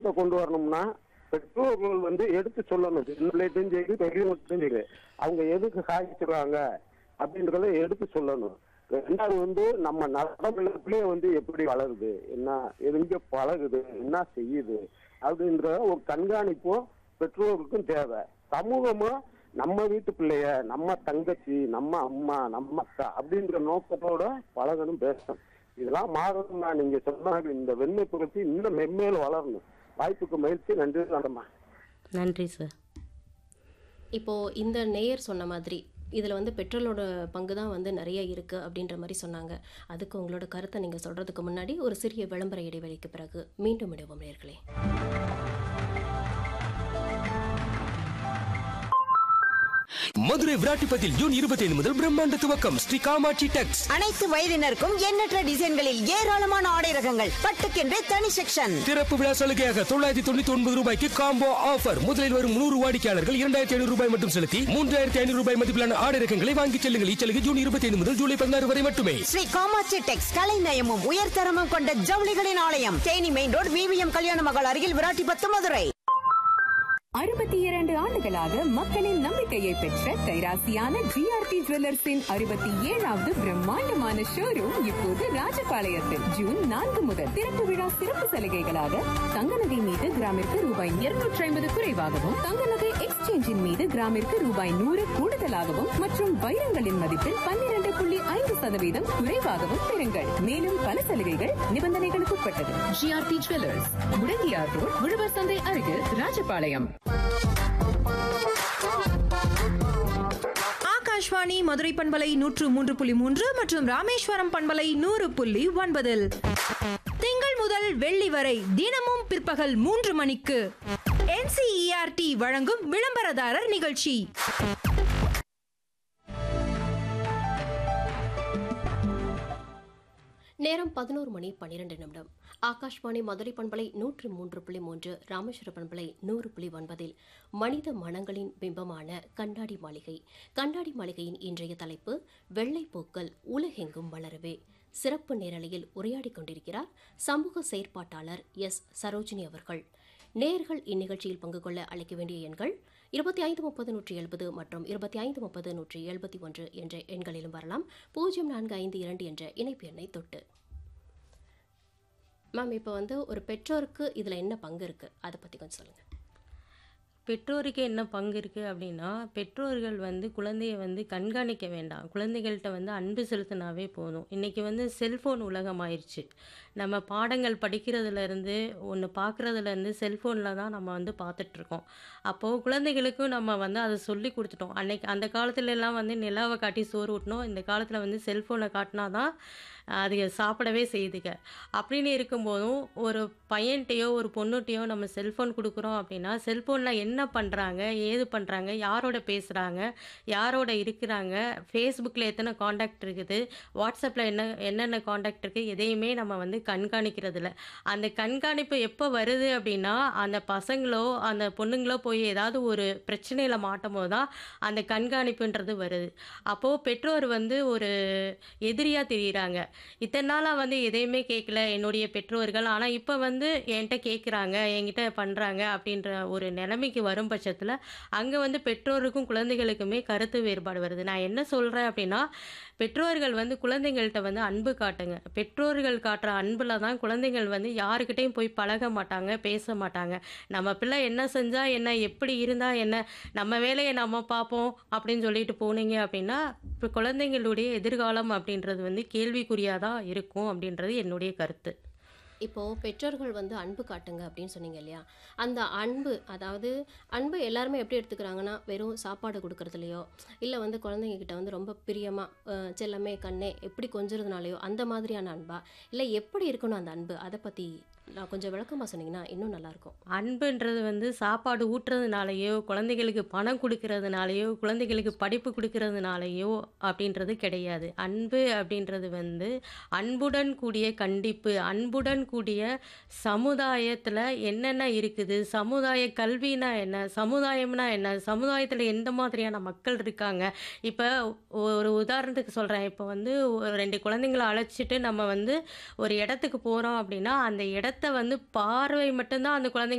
இதை கொண்டு வரணும்னா பெற்றோர்கள் வந்து எடுத்து சொல்லணும் சின்ன பிள்ளைகிட்டையும் சரி பெரியவங்கள்ட்டையும் சரி அவங்க எதுக்கு காய்ச்சிடுறாங்க அப்படின்றத எடுத்து சொல்லணும் ரெண்டாவது வந்து நம்ம நடமில்ல பிள்ளைய வந்து எப்படி வளருது என்ன எங்க பழகுது என்ன செய்யுது அப்படின்ற ஒரு கண்காணிப்பும் பெற்றோருக்கும் தேவை சமூகமும் நம்ம வீட்டு பிள்ளைய நம்ம தங்கச்சி நம்ம அம்மா நம்ம அக்கா அப்படின்ற நோக்கத்தோட பழகணும் பேசணும் இதெல்லாம் மாறணும்னா நீங்க சொன்ன இந்த வெண்மை புரட்சி இன்னும் மென்மேலும் வளரணும் வாய்ப்புக்கு மகிழ்ச்சி நன்றி வணக்கம்மா நன்றி சார் இப்போ இந்த நேயர் சொன்ன மாதிரி இதில் வந்து பெட்ரோலோட பங்கு தான் வந்து நிறைய இருக்குது அப்படின்ற மாதிரி சொன்னாங்க அதுக்கு உங்களோட கருத்தை நீங்கள் சொல்கிறதுக்கு முன்னாடி ஒரு சிறிய விளம்பர இடைவெளிக்கு பிறகு மீண்டும் இடுவோம் நேர்களே மதுரை விராட்டிப்பத்தில் ஜூன் இருபத்தி ஐந்து முதல் பிரம்மாண்ட துவக்கம் ஸ்ரீ காமாட்சி டெக்ஸ் அனைத்து வயதினருக்கும் எண்ணற்ற டிசைன்களில் ஏராளமான ஆடை ரகங்கள் பட்டுக்கென்றே தனி செக்ஷன் திறப்பு விழா சலுகையாக தொள்ளாயிரத்தி தொண்ணூத்தி ஒன்பது ரூபாய்க்கு காம்போ ஆஃபர் முதலில் வரும் நூறு வாடிக்கையாளர்கள் இரண்டாயிரத்தி ஐநூறு ரூபாய் மட்டும் செலுத்தி மூன்றாயிரத்தி ஐநூறு ரூபாய் மதிப்பிலான ஆடை ரகங்களை வாங்கிச் செல்லுங்கள் இச்சலுகை ஜூன் இருபத்தி ஐந்து முதல் ஜூலை பதினாறு வரை மட்டுமே ஸ்ரீ காமாட்சி டெக்ஸ் கலைநயமும் உயர்தரமும் கொண்ட ஜவுளிகளின் ஆலயம் தேனி மெயின் ரோடு விவிஎம் கல்யாண மகள் அருகில் விராட்டிபத்து மதுரை அறுபத்தி இரண்டு ஆண்டுகளாக மக்களின் நம்பிக்கையை பெற்ற கைராசியான ஜிஆர்டி ஜுவல்லர்ஸின் அறுபத்தி ஏழாவது பிரம்மாண்டமான ஷோரூம் இப்போது ராஜபாளையத்தில் ஜூன் நான்கு முதல் திறப்பு விழா சிறப்பு சலுகைகளாக தங்க நகை மீது கிராமிற்கு ரூபாய் இருநூற்றி ஐம்பது குறைவாகவும் தங்க நகை எக்ஸ்சேஞ்சின் மீது கிராமிற்கு ரூபாய் நூறு கூடுதலாகவும் மற்றும் வைரங்களின் மதிப்பில் பன்னிரண்டு புள்ளி ஐந்து சதவீதம் குறைவாகவும் பெறுங்கள் மேலும் பல சலுகைகள் நிபந்தனைகளுக்கு உட்பட்டது ஜிஆர்டி ஜுவல்லர்ஸ் முடங்கியார் ரோட் உழவர் சந்தை அருகில் ராஜபாளையம் ஆகாஷ்வாணி மதுரை பண்பலை நூற்று மூன்று புள்ளி மூன்று மற்றும் ராமேஸ்வரம் பண்பலை நூறு புள்ளி ஒன்பதில் திங்கள் முதல் வெள்ளி வரை தினமும் பிற்பகல் மூன்று மணிக்கு என்சிஇஆர்டி வழங்கும் விளம்பரதாரர் நிகழ்ச்சி நேரம் பதினோரு மணி பன்னிரெண்டு நிமிடம் ஆகாஷ்வாணி மதுரை பண்பலை நூற்று மூன்று புள்ளி மூன்று ராமேஸ்வர பண்பலை நூறு புள்ளி ஒன்பதில் மனித மனங்களின் பிம்பமான கண்ணாடி மாளிகை கண்ணாடி மாளிகையின் இன்றைய தலைப்பு வெள்ளைப்பூக்கள் உலகெங்கும் வளரவே சிறப்பு நேரலையில் உரையாடிக் கொண்டிருக்கிறார் சமூக செயற்பாட்டாளர் எஸ் சரோஜினி அவர்கள் நேர்கள் இந்நிகழ்ச்சியில் பங்கு கொள்ள அழைக்க வேண்டிய எண்கள் இருபத்தி ஐந்து முப்பது நூற்றி எழுபது மற்றும் இருபத்தி ஐந்து முப்பது நூற்றி எழுபத்தி ஒன்று என்ற எண்களிலும் வரலாம் பூஜ்ஜியம் நான்கு ஐந்து இரண்டு என்ற இணைப்பு எண்ணை தொட்டு மேம் இப்போ வந்து ஒரு பெற்றோருக்கு இதில் என்ன பங்கு இருக்குது அதை பற்றி கொஞ்சம் சொல்லுங்கள் பெற்றோருக்கு என்ன பங்கு இருக்குது அப்படின்னா பெற்றோர்கள் வந்து குழந்தைய வந்து கண்காணிக்க வேண்டாம் குழந்தைகள்கிட்ட வந்து அன்பு செலுத்தினாவே போதும் இன்றைக்கி வந்து செல்ஃபோன் உலகம் ஆயிடுச்சு நம்ம பாடங்கள் படிக்கிறதுலேருந்து ஒன்று பார்க்குறதுலேருந்து செல்ஃபோனில் தான் நம்ம வந்து பார்த்துட்ருக்கோம் அப்போது குழந்தைகளுக்கும் நம்ம வந்து அதை சொல்லி கொடுத்துட்டோம் அன்னைக்கு அந்த காலத்துல எல்லாம் வந்து நிலாவை காட்டி சோறு ஊட்டணும் இந்த காலத்தில் வந்து செல்ஃபோனை காட்டினா தான் அதுக சாப்பிடவே செய்யுதுங்க அப்படின்னு இருக்கும்போதும் ஒரு பையன்கிட்டயோ ஒரு பொண்ணுகிட்டயோ நம்ம செல்ஃபோன் கொடுக்குறோம் அப்படின்னா செல்ஃபோனில் என்ன பண்ணுறாங்க ஏது பண்ணுறாங்க யாரோட பேசுகிறாங்க யாரோட இருக்கிறாங்க ஃபேஸ்புக்கில் எத்தனை காண்டாக்ட் இருக்குது வாட்ஸ்அப்பில் என்ன என்னென்ன காண்டாக்ட் இருக்குது எதையுமே நம்ம வந்து கண்காணிக்கிறது இல்ல அந்த கண்காணிப்பு எப்போ வருது அப்படின்னா அந்த பசங்களோ அந்த பொண்ணுங்களோ போய் ஏதாவது ஒரு பிரச்சனையில் மாட்டும் போது தான் அந்த கண்காணிப்புன்றது வருது அப்போது பெற்றோர் வந்து ஒரு எதிரியாக தெரியுறாங்க இத்தனை நாளாக வந்து எதையுமே கேட்கல என்னுடைய பெற்றோர்கள் ஆனால் இப்போ வந்து என்கிட்ட கேட்குறாங்க என்கிட்ட பண்ணுறாங்க அப்படின்ற ஒரு நிலைமைக்கு வரும் பட்சத்தில் அங்கே வந்து பெற்றோருக்கும் குழந்தைகளுக்குமே கருத்து வேறுபாடு வருது நான் என்ன சொல்கிறேன் அப்படின்னா பெற்றோர்கள் வந்து குழந்தைங்கள்ட்ட வந்து அன்பு காட்டுங்க பெற்றோர்கள் காட்டுற அன்பில் தான் குழந்தைகள் வந்து யாருக்கிட்டையும் போய் பழக மாட்டாங்க பேச மாட்டாங்க நம்ம பிள்ளை என்ன செஞ்சால் என்ன எப்படி இருந்தால் என்ன நம்ம வேலையை நம்ம பார்ப்போம் அப்படின்னு சொல்லிட்டு போனீங்க அப்படின்னா இப்போ குழந்தைங்களுடைய எதிர்காலம் அப்படின்றது வந்து கேள்விக்குறியாக தான் இருக்கும் அப்படின்றது என்னுடைய கருத்து இப்போது பெற்றோர்கள் வந்து அன்பு காட்டுங்க அப்படின்னு சொன்னீங்க இல்லையா அந்த அன்பு அதாவது அன்பு எல்லாருமே எப்படி எடுத்துக்கிறாங்கன்னா வெறும் சாப்பாடு கொடுக்கறதுலையோ இல்லை வந்து குழந்தைங்க கிட்ட வந்து ரொம்ப பிரியமாக செல்லமே கண்ணே எப்படி கொஞ்சுறதுனாலையோ அந்த மாதிரியான அன்பா இல்லை எப்படி இருக்கணும் அந்த அன்பு அதை பற்றி நான் கொஞ்சம் விளக்கமாக சொன்னீங்கன்னா இன்னும் நல்லாயிருக்கும் அன்புன்றது வந்து சாப்பாடு ஊட்டுறதுனாலையோ குழந்தைகளுக்கு பணம் கொடுக்கறதுனாலையோ குழந்தைகளுக்கு படிப்பு கொடுக்கறதுனாலையோ அப்படின்றது கிடையாது அன்பு அப்படின்றது வந்து அன்புடன் கூடிய கண்டிப்பு அன்புடன் கூடிய சமுதாயத்தில் என்னென்ன இருக்குது சமுதாய கல்வினா என்ன சமுதாயம்னா என்ன சமுதாயத்தில் எந்த மாதிரியான மக்கள் இருக்காங்க இப்போ ஒரு உதாரணத்துக்கு சொல்கிறேன் இப்போ வந்து ஒரு ரெண்டு குழந்தைங்கள அழைச்சிட்டு நம்ம வந்து ஒரு இடத்துக்கு போகிறோம் அப்படின்னா அந்த இடத்துல படத்தை வந்து பார்வை மட்டும்தான் அந்த குழந்தைங்க